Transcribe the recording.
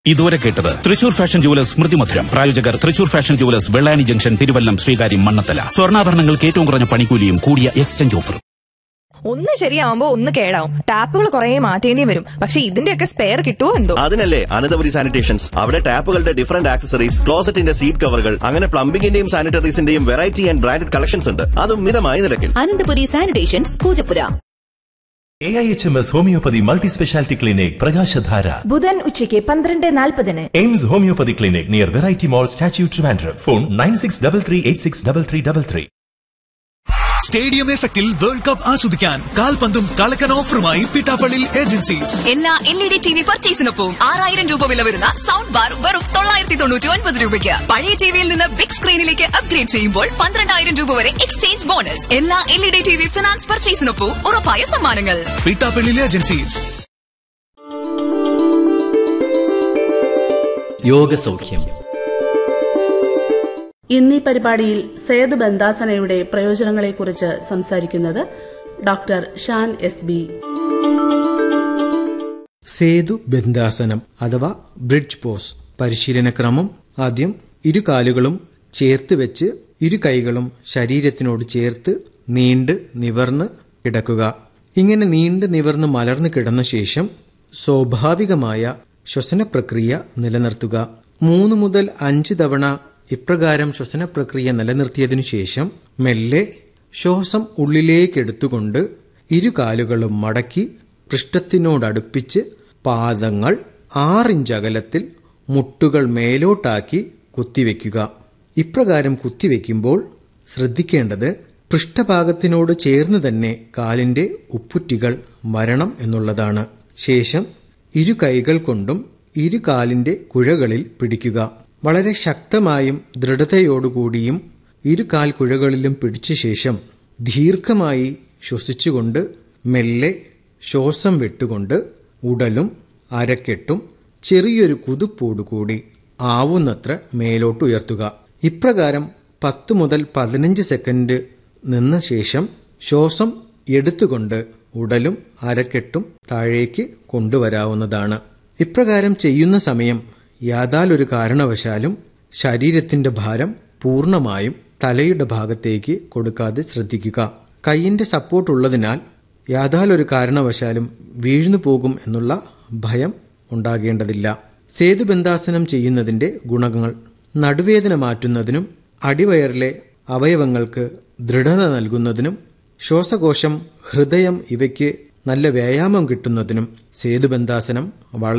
ഇതുവരെ കേട്ടത് Thrissur fashion jewellers Smrithi Madhuram പ്രായോജകർ Thrissur fashion jewellers Vellani junction Thiruvallam Sreekaryam Mannathala സ്വർണ്ണാഭരണങ്ങൾക്ക് ഏറ്റവും കുറഞ്ഞ പണിക്കൂലിയും കൂടിയ എക്സ്ചേഞ്ച് ഓഫർ ഒന്ന് ശരിയാവുമ്പോ ഒന്ന് കേടാവും ടാപ്പുകൾ കുറെ മാറ്റേണ്ടി വരും പക്ഷെ ഇതിന്റെയൊക്കെ സ്പെയർ കിട്ടുമോ എന്തോ അതിനല്ലേ അനന്തപുരി സാനിറ്റേഷൻസ് അവിടെ ടാപ്പുകളുടെ ഡിഫറന്റ് ആക്സസറീസ് ക്ലോസറ്റിന്റെ സീറ്റ് കവറുകൾ അങ്ങനെ പ്ലംബിംഗിന്റെയും സാനിറ്ററീസിന്റെയും വെറൈറ്റി ആൻഡ് ബ്രാൻഡഡ് കളക്ഷൻസ് ഉണ്ട് അതും മിതമായ നിരക്കിൽ Ananthapuri sanitations Poojappura A I H M S homoeopathy multi speciality clinic Prakashadhara ബുധൻ ഉച്ചയ്ക്ക് പന്ത്രണ്ട് നാൽപ്പതിന് Aims homoeopathy clinic near variety mall statue Trivandrum phone nine six double three eight six double three double three stadium എഫക്റ്റിൽ world cup ആസ്വദിക്കാൻ കാൽപന്തും കളക്കൻ ഓഫറുമായി Pittappilly agencies എല്ലാ L E D T V പർച്ചേസിനൊപ്പം ആറായിരം രൂപ വില വരുന്ന സൗണ്ട് ബാർ വെറും തൊള്ളായിരത്തി തൊണ്ണൂറ്റി ഒൻപത് രൂപയ്ക്ക് പഴയ ടിവിയിൽ നിന്ന് ബിഗ് സ്ക്രീനിലേക്ക് അപ്ഗ്രേഡ് ചെയ്യുമ്പോൾ പന്ത്രണ്ടായിരം രൂപ വരെ എക്സ്ചേഞ്ച് ബോണസ് എല്ലാ L E D T V finance പർച്ചേസിനൊപ്പം ഉറപ്പായ സമ്മാനങ്ങൾ പിട്ടാപ്പള്ളി ഏജൻസീസ് യോഗസൗഖ്യം ഇന്നീ പരിപാടിയിൽ സേതു ബന്ദാസനയുടെ പ്രയോജനങ്ങളെക്കുറിച്ച് സംസാരിക്കുന്നത് ഡോക്ടർ ഷാൻ എസ് ബി സേതു ബന്ധാസനം അഥവാ ബ്രിഡ്ജ് പോസ് പരിശീലനക്രമം ആദ്യം ഇരു കാലുകളും ചേർത്ത് വെച്ച് ഇരു കൈകളും ശരീരത്തിനോട് ചേർത്ത് നീണ്ട് നിവർന്ന് കിടക്കുക ഇങ്ങനെ നീണ്ട് നിവർന്ന് മലർന്നു കിടന്ന ശേഷം സ്വാഭാവികമായ ശ്വസന പ്രക്രിയ നിലനിർത്തുക മൂന്ന് മുതൽ അഞ്ച് തവണ ഇപ്രകാരം ശ്വസന പ്രക്രിയ നിലനിർത്തിയതിനു ശേഷം മെല്ലെ ശ്വാസം ഉള്ളിലേക്കെടുത്തുകൊണ്ട് ഇരു കാലുകളും മടക്കി പൃഷ്ഠത്തിനോടടുപ്പിച്ച് പാദങ്ങൾ ആറിഞ്ച് അകലത്തിൽ മുട്ടുകൾ മേലോട്ടാക്കി കുത്തിവെക്കുക ഇപ്രകാരം കുത്തിവെക്കുമ്പോൾ ശ്രദ്ധിക്കേണ്ടത് പൃഷ്ഠഭാഗത്തിനോട് ചേർന്ന് തന്നെ കാലിന്റെ ഉപ്പുറ്റികൾ വരണം എന്നുള്ളതാണ് ശേഷം ഇരു കൈകൾ കൊണ്ടും ഇരു കാലിന്റെ കുഴകളിൽ പിടിക്കുക വളരെ ശക്തമായും ദൃഢതയോടുകൂടിയും ഇരു കാൽ കുഴകളിലും പിടിച്ച ശേഷം ദീർഘമായി ശ്വസിച്ചുകൊണ്ട് മെല്ലെ ശ്വാസം വിട്ടുകൊണ്ട് ഉടലും അരക്കെട്ടും ചെറിയൊരു കുതിപ്പോടുകൂടി ആവുന്നത്ര മേലോട്ട് ഉയർത്തുക ഇപ്രകാരം പത്ത് മുതൽ പതിനഞ്ച് സെക്കൻഡ് നിന്ന ശേഷം ശ്വാസം എടുത്തുകൊണ്ട് ഉടലും അരക്കെട്ടും താഴേക്ക് കൊണ്ടുവരാവുന്നതാണ് ഇപ്രകാരം ചെയ്യുന്ന സമയം യാതാലൊരു കാരണവശാലും ശരീരത്തിന്റെ ഭാരം പൂർണ്ണമായും തലയുടെ ഭാഗത്തേക്ക് കൊടുക്കാതെ ശ്രദ്ധിക്കുക കൈയിന്റെ സപ്പോർട്ട് ഉള്ളതിനാൽ യാതാലൊരു കാരണവശാലും വീഴ്ന്നു പോകും എന്നുള്ള ഭയം ഉണ്ടാകേണ്ടതില്ല സേതുബന്ധാസനം ചെയ്യുന്നതിന്റെ ഗുണങ്ങൾ നടുവേദന മാറ്റുന്നതിനും അടിവയറിലെ അവയവങ്ങൾക്ക് ദൃഢത നൽകുന്നതിനും ശ്വാസകോശം ഹൃദയം ഇവയ്ക്ക് നല്ല വ്യായാമം കിട്ടുന്നതിനും സേതുബന്ധാസനം വളരെ